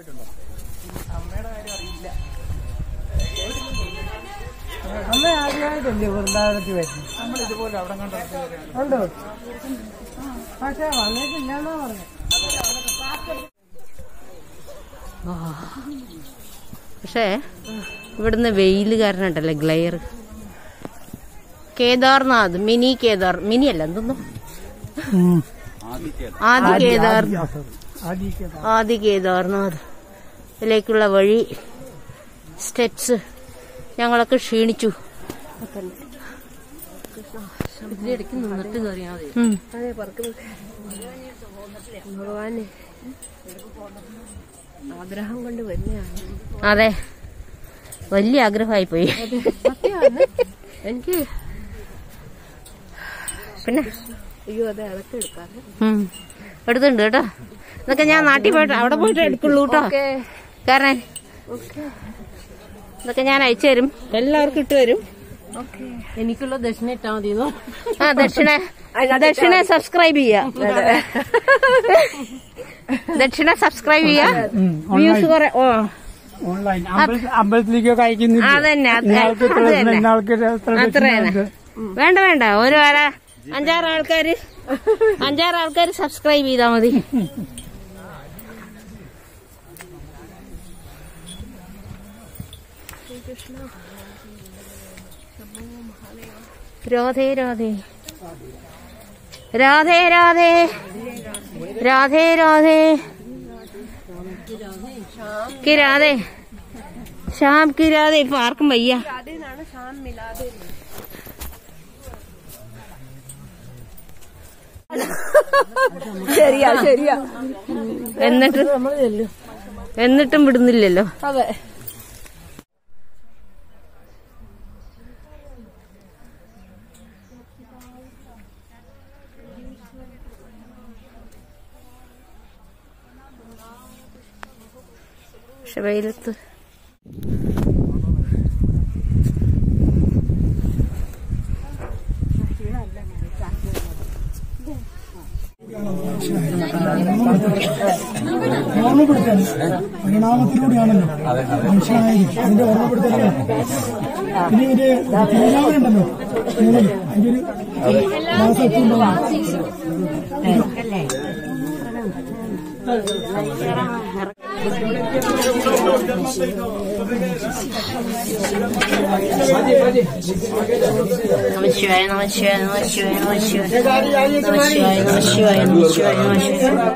പോയിട്ടുണ്ടോ അമ്മയുടെ കാര്യം അറിയില്ല അമ്മ ആദ്യമായിട്ടല്ലേ വൃന്ദാവനത്തിൽ വരുന്നത് നമ്മൾ ഇതുപോലെ അവിടെ കണ്ടു ഉണ്ടോ പക്ഷെ വന്നിട്ടില്ലെന്നാ പറഞ്ഞു പക്ഷേ ഇവിടുന്ന് വെയിൽ കാരണം ഉണ്ടല്ലോ glare Kedarnath mini Kedar mini അല്ല എന്തൊന്നും ആദി കേദാർ ആദി കേദാർനാഥ് ഇതിലേക്കുള്ള വഴി സ്റ്റെപ്സ് ഞങ്ങളൊക്കെ ക്ഷീണിച്ചു ഇതിലിടയ്ക്ക് നിന്നിട്ട് കയറിയാൽ മതി ഭഗവാനെ ആഗ്രഹം കൊണ്ട് വരുന്നതാണ് അതെ വലിയ ആഗ്രഹമായി പോയി സത്യമാണ് എനിക്ക് പിന്നെ അയ്യോ അതെ അതൊക്കെ എടുക്കാറ് ഉം. എടുത്തുണ്ട് കേട്ടോ ഇതൊക്കെ ഞാൻ നാട്ടിൽ പോയിട്ട് അവിടെ പോയിട്ട് എടുക്കുള്ളൂ കേട്ടോ കാരണം ഇതൊക്കെ ഞാൻ അയച്ചു തരും എല്ലാവർക്കും ഇട്ട് തരും എനിക്കുള്ള ദക്ഷിണ ഇട്ടാ മതി ആ ദക്ഷിണ ദക്ഷിണ സബ്സ്ക്രൈബ് ചെയ്യാ ദക്ഷിണ സബ്സ്ക്രൈബ് ചെയ്യാ വ്യൂസ് കുറെ ഓ ഓൺലൈൻ അമ്പലത്തിലേക്കൊക്കെ അയക്കുന്നില്ല അതന്നെ അത് ഇന്നാൾക്ക് ഇത്ര അത് ദക്ഷിണ, തന്നെ. ഇന്നാൾക്ക് ഇത്ര അത്ര ദക്ഷിണ തന്നെ ഉണ്ട്. വേണ്ട വേണ്ട ഒരു വര അഞ്ചാറ് ആൾക്കാര് അഞ്ചാറ് ആൾക്കാര് സബ്സ്ക്രൈബ് ചെയ്താ മതി രാധേ രാധേ രാധേ രാധേ രാധേ രാധേ कि राधे शाम की राधे ഇപ്പൊ ആർക്കും വയ്യ ശരിയാ ശരിയാ എന്നിട്ട് എന്നിട്ടും വിടുന്നില്ലല്ലോ അതെ പക്ഷെ വെയിലത്ത് ഓർമ്മപ്പെടുത്തൽ പരിണാമത്തിലൂടെയാണല്ലോ മനുഷ്യനായത് അതിന്റെ ഓർമ്മപ്പെടുത്തലാണ് പിന്നെ ഒരു തീരുമാനമുണ്ടല്ലോ അതിന്റെ ഒരു മാസത്തുണ്ടാവും നമശിവായ നമശിവായ നമശിവായ നമശിവായ നമശിവായ നമശിവായ നമശിവായ നമശിവായ